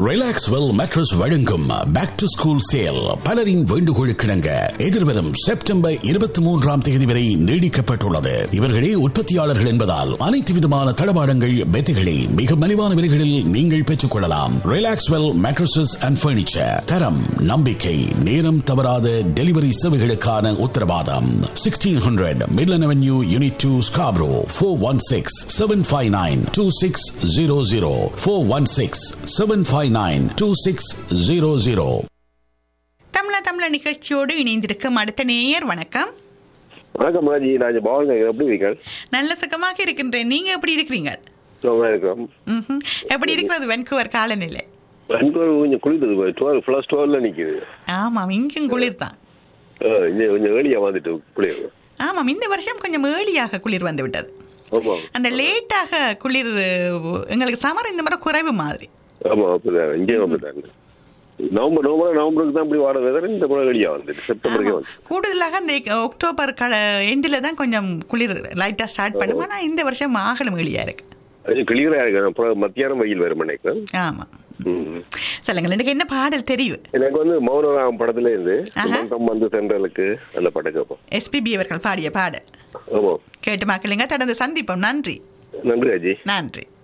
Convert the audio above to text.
Relax well mattress வழங்கும் back to school sale பலரின் வேண்டுகோளுக்கிணங்க எதிர்வரும் செப்டம்பர் இருபத்தி மூன்றாம் தேதி வரை நீடிக்கப்பட்டுள்ளது இவர்களே உற்பத்தியாளர்கள் என்பதால் அனைத்து விதமான தளபாடங்கள் மெத்தைகளை மிக மலிவான விலைகளில் நீங்கள் பெற்றுக் கொள்ளலாம் relax well mattresses and furniture தரம் நம்பிக்கை நேரம் தவறாத டெலிவரி சேவைகளுக்கான உத்தரவாதம் sixteen hundred Midland avenue unit two Scarborough four one six seven five nine two six zero zero four one six seven five nine two six zero zero Tamizha Tamizha நிகழ்ச்சியோடு இணைந்திருக்கும் அடுத்த நேயர் வணக்கம் வணக்கம் ராஜி நான் பவன் எப்படி இருக்கேன் நல்ல சுகமாக இருக்கின்றேன் நீங்க எப்படி இருக்கிறீங்க சுகமா இருக்கிறோம் ம்ஹும். எப்படி இருக்கிறது வென்குவர் காலநிலை அன்கோர் கொஞ்சம் குளிர்ந்தது டுவெல் ப்ளஸ் டுவெல்ல நிக்குது ஆமாம் இங்கும் குளிர் தான் ஆ, இங்க கொஞ்சம் ஏழியா வந்துட்டு குளிர் ஆமாம் இந்த வருஷம் கொஞ்சம் ஏர்லியாக குளிர் வந்து விட்டது ஆமா அந்த லேட்டாக குளிர் எங்களுக்கு சமர் இந்த முறை குறைவு மாதிரி ஆமா அப்படிதான் இங்கேயும் அப்படிதான் நவம்பர் நவம்பர் நவம்பருக்கு தான் இப்படி வாட வெதர் இந்த முறை வெளியா வந்துட்டு செப்டம்பருக்கே ஆமாம். வந்து கூடுதலாக இந்த அக்டோபர் கட எண்டில் தான் கொஞ்சம் குளிர் லைட்டாக ஸ்டார்ட் பண்ணும் ஆனால் இந்த வருஷம் ஆகலும் வெளியா இருக்கு கொஞ்சம் கிளியரா இருக்கு அப்புறம் மத்தியானம் வெயில் வரும் நினைக்கிறேன் ஆமாம் ம். சொல்லுங்கள் எனக்கு என்ன பாடல் தெரியும் எனக்கு வந்து மௌனராம் படத்துல இருந்து ஆஹா. சுமந்தம் வந்து சென்றலுக்கு அந்த படம் கேட்போம் எஸ்பிபி அவர்கள் பாடிய பாடல் ஆமா கேட்டு மக்களுங்க தொடர்ந்து சந்திப்போம் நன்றி நன்றி அஜி நன்றி